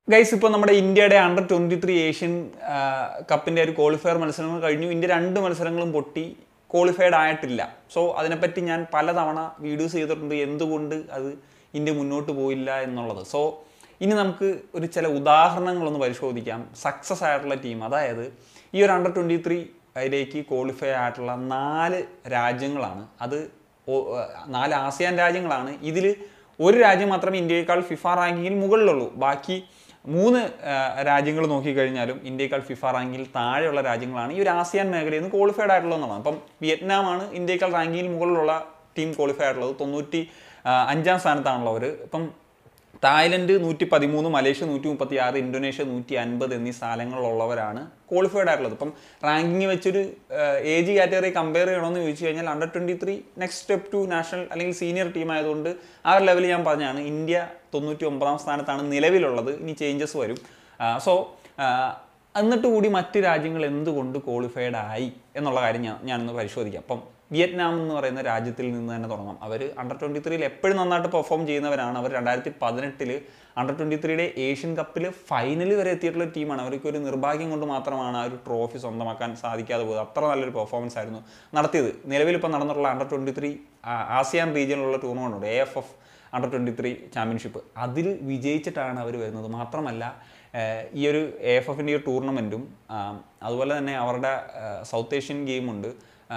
guys ഇപ്പോൾ നമ്മുടെ ഇന്ത്യയുടെ അണ്ടർ ട്വൻറ്റി ത്രീ ഏഷ്യൻ കപ്പിൻ്റെ ഒരു ക്വാളിഫയർ മത്സരങ്ങൾ കഴിഞ്ഞു ഇന്ത്യ രണ്ട് മത്സരങ്ങളും പൊട്ടി ക്വാളിഫൈഡ് ആയിട്ടില്ല സോ അതിനെപ്പറ്റി ഞാൻ പലതവണ വീഡിയോസ് ചെയ്തിട്ടുണ്ട് എന്തുകൊണ്ട് അത് ഇന്ത്യ മുന്നോട്ട് പോയില്ല എന്നുള്ളത് സോ ഇനി നമുക്ക് ഒരു ചില ഉദാഹരണങ്ങളൊന്ന് പരിശോധിക്കാം സക്സസ് ആയിട്ടുള്ള ടീം അതായത് ഈ ഒരു അണ്ടർ ട്വൻറ്റി ത്രീ അതിലേക്ക് ക്വാളിഫൈ ആയിട്ടുള്ള നാല് രാജ്യങ്ങളാണ് അത് ഓ- നാല് ആസിയാൻ രാജ്യങ്ങളാണ് ഇതിൽ ഒരു രാജ്യം മാത്രമേ ഇന്ത്യയേക്കാൾ ഫിഫ റാങ്കിങ്ങിൽ മുകളിലുള്ളൂ ബാക്കി മൂന്ന് രാജ്യങ്ങൾ നോക്കിക്കഴിഞ്ഞാലും ഇന്ത്യയേക്കാൾ ഫിഫ റാങ്കിൽ താഴെയുള്ള രാജ്യങ്ങളാണ് ഈ ഒരു ആസിയാൻ മേഖലയിൽ നിന്ന് ക്വാളിഫൈഡ് ആയിട്ടുള്ളത് എന്നുള്ളതാണ് അപ്പം വിയറ്റ്നാമാണ് ഇന്ത്യയേക്കാൾ റാങ്കിങ്ങിൽ മുകളിലുള്ള ടീം ക്വാളിഫൈ ആയിട്ടുള്ളത് തൊണ്ണൂറ്റി ആ, അഞ്ചാം സ്ഥാനത്താണല്ലോ അവർ ഇപ്പം തായ്ലൻഡ് നൂറ്റി പതിമൂന്ന് മലേഷ്യ നൂറ്റി മുപ്പത്തി ആറ് ഇന്തോനേഷ്യ നൂറ്റി അൻപത് എന്നീ സ്ഥലങ്ങളിലുള്ളവരാണ് ക്വാളിഫൈഡ് ആയിട്ടുള്ളത് ഇപ്പം റാങ്കിങ് വെച്ചൊരു ഏജ് കാറ്റഗറി കമ്പയർ ചെയ്യണമെന്ന് ചോദിച്ചു കഴിഞ്ഞാൽ under twenty three next step to national അല്ലെങ്കിൽ സീനിയർ ടീം ആയതുകൊണ്ട് ആ ഒരു ലെവൽ ഞാൻ പറഞ്ഞാണ് ഇന്ത്യ തൊണ്ണൂറ്റി ഒമ്പതാം സ്ഥാനത്താണ് നിലവിലുള്ളത് ഇനി ചേഞ്ചസ് വരും സോ എന്നിട്ട് കൂടി മറ്റ് രാജ്യങ്ങൾ എന്തുകൊണ്ട് ക്വാളിഫൈഡ് ആയി എന്നുള്ള കാര്യം ഞാൻ ഞാനൊന്ന് പരിശോധിക്കാം അപ്പം വിയറ്റ്നാം എന്ന് പറയുന്ന രാജ്യത്തിൽ നിന്ന് തന്നെ തുടങ്ങാം അവർ അണ്ടർ ട്വൻറ്റി ത്രീയിൽ എപ്പോഴും നന്നായിട്ട് പെർഫോം ചെയ്യുന്നവരാണ് അവർ രണ്ടായിരത്തി പതിനെട്ടിൽ അണ്ടർ ട്വൻറ്റി ത്രീയുടെ ഏഷ്യൻ കപ്പിൽ ഫൈനൽ വരെ എത്തിയിട്ടുള്ള ടീമാണ് അവർക്ക് ഒരു നിർഭാഗ്യം കൊണ്ട് മാത്രമാണ് ആ ഒരു ട്രോഫി സ്വന്തമാക്കാൻ സാധിക്കാതെ പോയത് അത്ര നല്ലൊരു പെർഫോമൻസ് ആയിരുന്നു നടത്തിയത് നിലവിൽ ഇപ്പോൾ നടന്നിട്ടുള്ള അണ്ടർ ട്വൻറ്റി ത്രീ ആസിയാൻ റീജിയനിലുള്ള ടൂർണമെൻ്റ് ഉണ്ട് A F F under twenty three championship അതിൽ വിജയിച്ചിട്ടാണ് അവർ വരുന്നത് മാത്രമല്ല ഏഹ് ഈ ഒരു എ എഫ് എഫിൻ്റെ ഈ ടൂർണമെൻറ്റും അതുപോലെ തന്നെ അവരുടെ സൗത്ത് ഏഷ്യൻ ഗെയിമുണ്ട്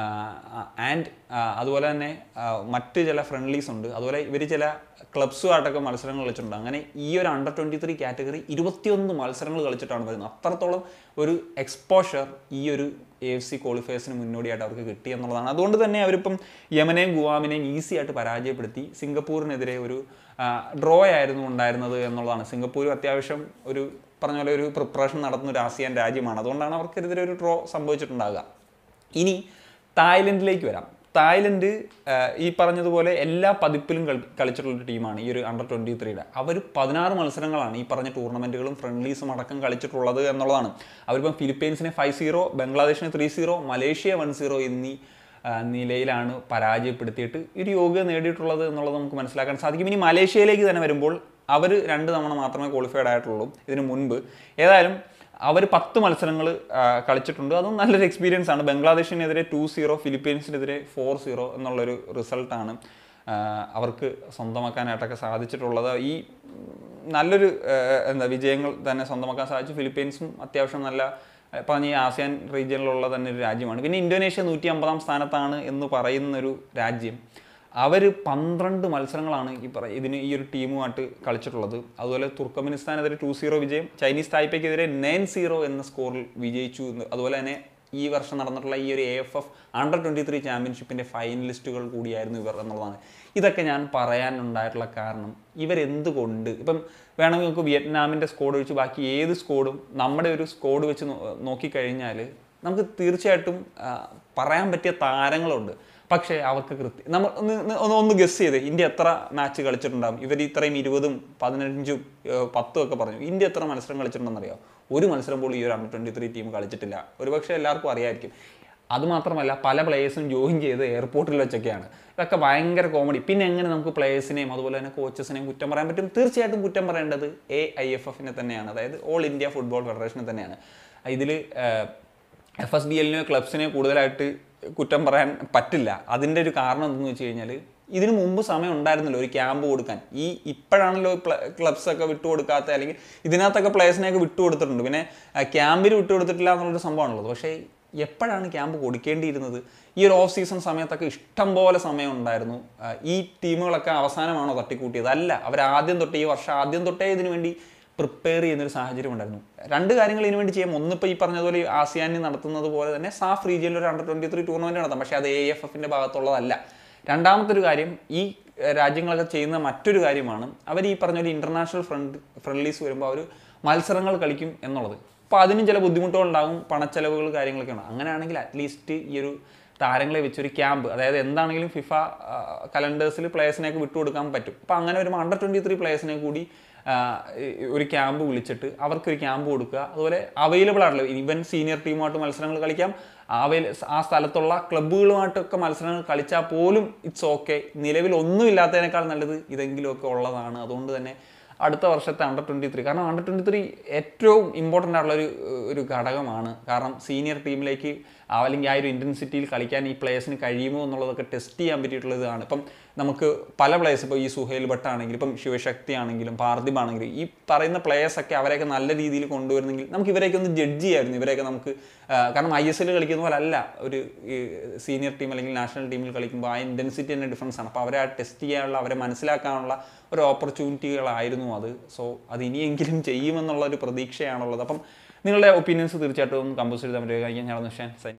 ആൻഡ് അതുപോലെ തന്നെ ആ, മറ്റ് ചില ഫ്രണ്ട്ലീസ് ഉണ്ട് അതുപോലെ ഇവർ ചില ക്ലബ്സുമായിട്ടൊക്കെ മത്സരങ്ങൾ കളിച്ചിട്ടുണ്ട് അങ്ങനെ ഈ ഒരു അണ്ടർ ട്വൻറ്റി ത്രീ കാറ്റഗറി ഇരുപത്തിയൊന്ന് മത്സരങ്ങൾ കളിച്ചിട്ടാണ് വരുന്നത് അത്രത്തോളം ഒരു എക്സ്പോഷർ ഈ ഒരു എ എഫ് സി ക്വാളിഫയേഴ്സിന് മുന്നോടിയായിട്ട് അവർക്ക് കിട്ടി എന്നുള്ളതാണ് അതുകൊണ്ട് തന്നെ അവരിപ്പം യമനെയും ഗുവാമിനെയും ഈസി ആയിട്ട് പരാജയപ്പെടുത്തി സിംഗപ്പൂരിനെതിരെ ഒരു ഡ്രോ ആയിരുന്നു ഉണ്ടായിരുന്നത് എന്നുള്ളതാണ് സിംഗപ്പൂരും അത്യാവശ്യം ഒരു പറഞ്ഞ പോലെ ഒരു പ്രിപ്പറേഷൻ നടത്തുന്ന ഒരു ആസിയാൻ രാജ്യമാണ് അതുകൊണ്ടാണ് അവർക്കെതിരെ ഒരു ഡ്രോ സംഭവിച്ചിട്ടുണ്ടാകുക ഇനി തായ്ലൻഡിലേക്ക് വരാം തായ്ലൻഡ് ആ, ഈ പറഞ്ഞതുപോലെ എല്ലാ പതിപ്പിലും കളി കളിച്ചിട്ടുള്ള ഒരു ടീമാണ് ഈ ഒരു അണ്ടർ ട്വൻറ്റി ത്രീയുടെ അവർ പതിനാറ് മത്സരങ്ങളാണ് ഈ പറഞ്ഞ ടൂർണമെൻറ്റുകളും ഫ്രണ്ട്ലീസും അടക്കം കളിച്ചിട്ടുള്ളത് എന്നുള്ളതാണ് അവരിപ്പം ഫിലിപ്പീൻസിനെ ഫൈവ് സീറോ ബംഗ്ലാദേശിനെ three zero Malaysia one zero എന്നീ ആ, നിലയിലാണ് പരാജയപ്പെടുത്തിയിട്ട് ഒരു യോഗ്യത നേടിയിട്ടുള്ളത് എന്നുള്ളത് നമുക്ക് മനസ്സിലാക്കാൻ സാധിക്കും ഇനി മലേഷ്യയിലേക്ക് തന്നെ വരുമ്പോൾ അവർ രണ്ട് തവണ മാത്രമേ ക്വാളിഫൈഡ് ആയിട്ടുള്ളൂ ഇതിനു മുൻപ് ഏതായാലും അവർ പത്ത് മത്സരങ്ങൾ കളിച്ചിട്ടുണ്ട് അതും നല്ലൊരു എക്സ്പീരിയൻസ് ആണ് ബംഗ്ലാദേശിനെതിരെ ടു സീറോ ഫിലിപ്പീൻസിനെതിരെ ഫോർ സീറോ എന്നുള്ളൊരു റിസൾട്ടാണ് അവർക്ക് സ്വന്തമാക്കാനായിട്ടൊക്കെ സാധിച്ചിട്ടുള്ളത് ഈ ഉം, നല്ലൊരു ആ, എന്താ വിജയങ്ങൾ തന്നെ സ്വന്തമാക്കാൻ സാധിച്ചു ഫിലിപ്പീൻസും അത്യാവശ്യം നല്ല ആ, പറഞ്ഞ ഈ ആസിയാൻ റീജിയനിലുള്ള തന്നെ ഒരു രാജ്യമാണ് പിന്നെ ഇന്തോനേഷ്യ നൂറ്റി അമ്പതാം സ്ഥാനത്താണ് എന്ന് പറയുന്നൊരു രാജ്യം അവർ പന്ത്രണ്ട് മത്സരങ്ങളാണ് ഈ പറ ഇതിന് ഈ ഒരു ടീമുമായിട്ട് കളിച്ചിട്ടുള്ളത് അതുപോലെ തുർക്കമെനിസ്ഥാനെതിരെ ടു സീറോ വിജയം ചൈനീസ് തായ്പയ്ക്കെതിരെ നയൻ സീറോ എന്ന സ്കോറിൽ വിജയിച്ചു എന്ന് അതുപോലെ തന്നെ ഈ വർഷം നടന്നിട്ടുള്ള ഈ ഒരു A F F under twenty three ചാമ്പ്യൻഷിപ്പിൻ്റെ ഫൈനലിസ്റ്റുകൾ കൂടിയായിരുന്നു ഇവർ എന്നുള്ളതാണ് ഇതൊക്കെ ഞാൻ പറയാനുണ്ടായിട്ടുള്ള കാരണം ഇവരെന്തുകൊണ്ട് ഇപ്പം വേണമെങ്കിൽ നമുക്ക് വിയറ്റ്നാമിൻ്റെ സ്കോഡ് ഒഴിച്ച് ബാക്കി ഏത് സ്കോഡും നമ്മുടെ ഒരു സ്കോഡ് വെച്ച് നോ- നോക്കിക്കഴിഞ്ഞാൽ നമുക്ക് തീർച്ചയായിട്ടും ആ, പറയാൻ പറ്റിയ താരങ്ങളുണ്ട് പക്ഷേ അവർക്ക് കൃത്യം നമ്മൾ ഒന്ന് ഒന്ന് ഒന്ന് ഒന്ന് ഗസ് ചെയ്തേ ഇന്ത്യ എത്ര മാച്ച് കളിച്ചിട്ടുണ്ടാകും ഇവർ ഇത്രയും ഇരുപതും പതിനഞ്ചും ഏഹ്, പത്തും ഒക്കെ പറഞ്ഞു ഇന്ത്യ എത്ര മത്സരം കളിച്ചിട്ടുണ്ടെന്നറിയാം ഒരു മത്സരം പോലും ഈ ഒരു അണ്ടർ ട്വൻറ്റി ത്രീ ടീം കളിച്ചിട്ടില്ല ഒരുപക്ഷെ എല്ലാവർക്കും അറിയായിരിക്കും അതുമാത്രമല്ല പല പ്ലേയേഴ്സും ജോയിൻ ചെയ്ത് എയർപോർട്ടിൽ വെച്ചൊക്കെയാണ് ഇതൊക്കെ ഭയങ്കര കോമഡി പിന്നെ എങ്ങനെ നമുക്ക് പ്ലേയേഴ്സിനെയും അതുപോലെ തന്നെ കോച്ചസിനെയും കുറ്റം പറയാൻ പറ്റും തീർച്ചയായിട്ടും കുറ്റം പറയേണ്ടത് എ ഐ എഫ് എഫിനെ തന്നെയാണ് അതായത് ഓൾ ഇന്ത്യ ഫുട്ബോൾ ഫെഡറേഷനെ തന്നെയാണ് ഇതിൽ എഫ് എസ് ഡി എല്ലിനെയോ ക്ലബ്സിനെ കൂടുതലായിട്ട് കുറ്റം പറയാൻ പറ്റില്ല അതിൻ്റെ ഒരു കാരണം എന്തെന്ന് വെച്ച് കഴിഞ്ഞാൽ ഇതിനു മുമ്പ് സമയം ഉണ്ടായിരുന്നല്ലോ ഒരു ക്യാമ്പ് കൊടുക്കാൻ ഈ ഇപ്പോഴാണല്ലോ ക്ലബ്സ് ഒക്കെ വിട്ടുകൊടുക്കാത്ത അല്ലെങ്കിൽ ഇതിനകത്തൊക്കെ പ്ലേയേഴ്സിനെയൊക്കെ വിട്ടുകൊടുത്തിട്ടുണ്ട് പിന്നെ ക്യാമ്പിൽ വിട്ടുകൊടുത്തിട്ടില്ല എന്നുള്ളൊരു സംഭവമാണുള്ളത് പക്ഷേ എപ്പോഴാണ് ക്യാമ്പ് കൊടുക്കേണ്ടിയിരുന്നത് ഈ ഒരു ഓഫ് സീസൺ സമയത്തൊക്കെ ഇഷ്ടം പോലെ സമയം ഉണ്ടായിരുന്നു ആ, ഈ ടീമുകളൊക്കെ അവസാനമാണോ തട്ടിക്കൂട്ടിയത് അല്ല അവർ ആദ്യം തൊട്ടേ ഈ വർഷം ആദ്യം തൊട്ടേ ഇതിനു വേണ്ടി പ്രിപ്പയർ ചെയ്യുന്നൊരു സാഹചര്യം ഉണ്ടായിരുന്നു രണ്ട് കാര്യങ്ങൾ ഇതിനു വേണ്ടി ചെയ്യാം ഒന്നിപ്പോൾ ഈ പറഞ്ഞതുപോലെ ഈ ആസിയാനിൽ നടത്തുന്നത് പോലെ തന്നെ സാഫ് റീജിയനിൽ ഒരു അണ്ടർ ട്വൻറ്റി ത്രീ ടൂർണമെൻറ്റ് നടത്താം പക്ഷേ അത് എ എഫ് എഫിൻ്റെ ഭാഗത്തുള്ളതല്ല രണ്ടാമത്തെ ഒരു കാര്യം ഈ ഏഹ്, രാജ്യങ്ങളൊക്കെ ചെയ്യുന്ന മറ്റൊരു കാര്യമാണ് അവർ ഈ പറഞ്ഞ ഒരു ഇൻ്റർനാഷണൽ ഫ്രണ്ട് ഫ്രണ്ട്ലീസ് വരുമ്പോൾ അവർ മത്സരങ്ങൾ കളിക്കും എന്നുള്ളത് അപ്പോൾ അതിനും ചില ബുദ്ധിമുട്ടുകൾ ഉണ്ടാകും പണച്ചെലവുകൾ കാര്യങ്ങളൊക്കെ ഉണ്ട് അങ്ങനെയാണെങ്കിൽ അറ്റ്ലീസ്റ്റ് ഈ ഒരു താരങ്ങളെ വെച്ചൊരു ക്യാമ്പ് അതായത് എന്താണെങ്കിലും ഫിഫ കലണ്ടേഴ്സിൽ പ്ലേയേഴ്സിനെയൊക്കെ വിട്ടുകൊടുക്കാൻ പറ്റും അപ്പോൾ അങ്ങനെ വരുമ്പോൾ അണ്ടർ ട്വൻറ്റി ത്രീ പ്ലേയേഴ്സിനെ കൂടി ആ, ഈ ഒരു ക്യാമ്പ് വിളിച്ചിട്ട് അവർക്കൊരു ക്യാമ്പ് കൊടുക്കുക അതുപോലെ അവൈലബിൾ ആണല്ലോ ഈവൻ സീനിയർ ടീമുമായിട്ട് മത്സരങ്ങൾ കളിക്കാം അവൈൽ ആ സ്ഥലത്തുള്ള ക്ലബ്ബുകളുമായിട്ടൊക്കെ മത്സരങ്ങൾ കളിച്ചാൽ പോലും ഇറ്റ്സ് ഓക്കെ നിലവിൽ ഒന്നും ഇല്ലാത്തതിനേക്കാൾ നല്ലത് ഇതെങ്കിലുമൊക്കെ ഉള്ളതാണ് അതുകൊണ്ട് തന്നെ അടുത്ത വർഷത്തെ അണ്ടർ ട്വൻറ്റി ത്രീ കാരണം അണ്ടർ ട്വൻറ്റി ത്രീ ഏറ്റവും ഇമ്പോർട്ടൻ്റ് ആയിട്ടുള്ള ഒരു ഒരു ഘടകമാണ് കാരണം സീനിയർ ടീമിലേക്ക് ആ അല്ലെങ്കിൽ ആ ഒരു ഇൻറ്റൻസിറ്റിയിൽ കളിക്കാൻ ഈ പ്ലേയേഴ്സിന് കഴിയുമോ എന്നുള്ളതൊക്കെ ടെസ്റ്റ് ചെയ്യാൻ പറ്റിയിട്ടുള്ളതാണ് ഇപ്പം നമുക്ക് പല പ്ലേയേഴ്സ് ഇപ്പോൾ ഈ സുഹേൽ ഭട്ട് ആണെങ്കിലും ഇപ്പം ശിവശക്തി ആണെങ്കിലും പാർത്ഥിബ് ആണെങ്കിലും ഈ പറയുന്ന പ്ലേയേഴ്സൊക്കെ അവരെയൊക്കെ നല്ല രീതിയിൽ കൊണ്ടുവരുന്നെങ്കിൽ നമുക്ക് ഇവരെയൊക്കെ ഒന്ന് ജഡ്ജ് ചെയ്യായിരുന്നു ഇവരെയൊക്കെ നമുക്ക് ആ, കാരണം ഐ എസ് എൽ കളിക്കുന്ന പോലെ അല്ല ഒരു സീനിയർ ടീം അല്ലെങ്കിൽ നാഷണൽ ടീമിൽ കളിക്കുമ്പോൾ ആ ഇൻറ്റൻസിറ്റി തന്നെ ഡിഫറൻസ് ആണ് അപ്പോൾ അവരെ ടെസ്റ്റ് ചെയ്യാനുള്ള അവരെ മനസ്സിലാക്കാനുള്ള ഒരു ഓപ്പർച്യൂണിറ്റികളായിരുന്നു അത് സോ അത് ഇനിയെങ്കിലും ചെയ്യുമെന്നുള്ള ഒരു പ്രതീക്ഷയാണുള്ളത് അപ്പം നിങ്ങളുടെ ഒപ്പീനിയൻസ് തീർച്ചയായിട്ടും കമ്പോസ് ചെയ്താൽ പറ്റുക ഞാൻ നിഷാൻ സൈൻ